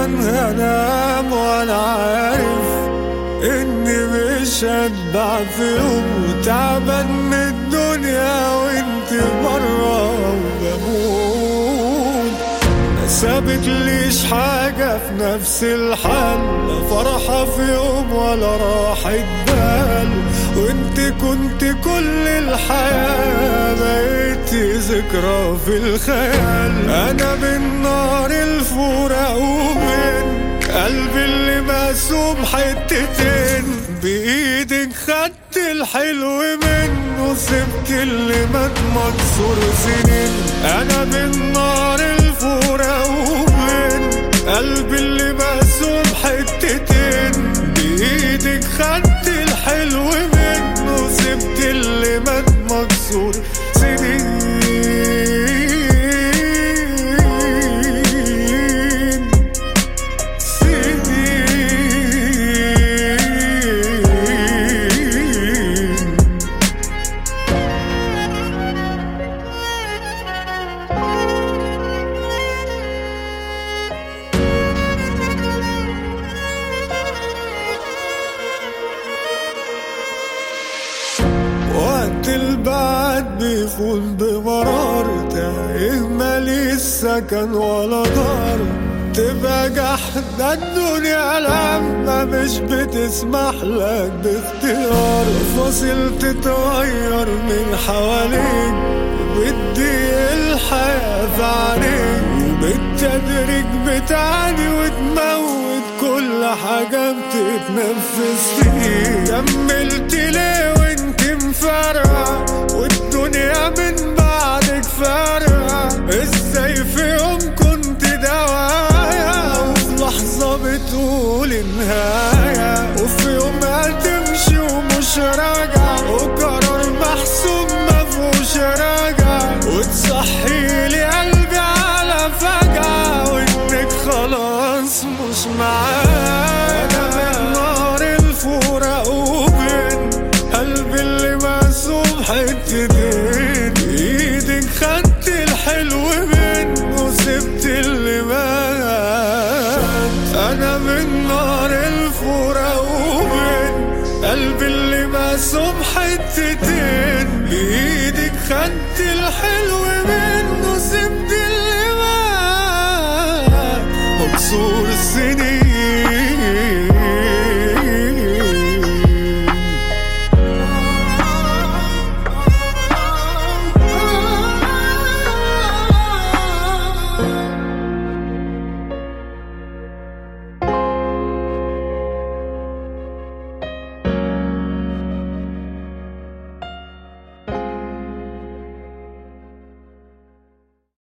هنام وانا عارف اني مش هتبع في يوم وتعبان من الدنيا وانت برا وبموت ما سابت ليش حاجة في نفس الحال لا فرحة في يوم ولا راحة بال وانت كنت كل الحياة بقيتي ذكرى في الخيال انا بالنار الفورة ومن قلبي اللي مقسوم حتتين بايدك خدت الحلو منه سبت اللي مات مكسور سنين انا بالنار الفورة ومن قلبي اللي مقسوم حتتين بايدك خدت الحلو منه سبت اللي مات مكسور سنين سنين وقت البعد بيفوت بمرار تايه مالي السكن ولا دار تبقى جحدة الدنيا لما مش بتسمح لك باختيار فاصل تتغير من حواليك بدي الحياة في عينيك وبالتدريج بتعاني وتموت كل حاجة بتتنفس فيك كملت ليه وانت مفرقة والدنيا من بعدك فارقة ازاي في يوم كنت دوايا وفي لحظة بتقول نهاية وفي يوم هتمشي ومش راجع وقرار محسوب مفهوش راجع وتصحي لي قلبي على فجعة وانك خلاص مش معايا انا من نار الفورة وبين قلبي اللي مقسوم حتتين ايدك خدت الحلو منه سبت اللي مات انا من نار الفورة وبين قلبي اللي مقسوم حتتين بايدك خدت الحلو منه سبت اللي مات مكسور السنين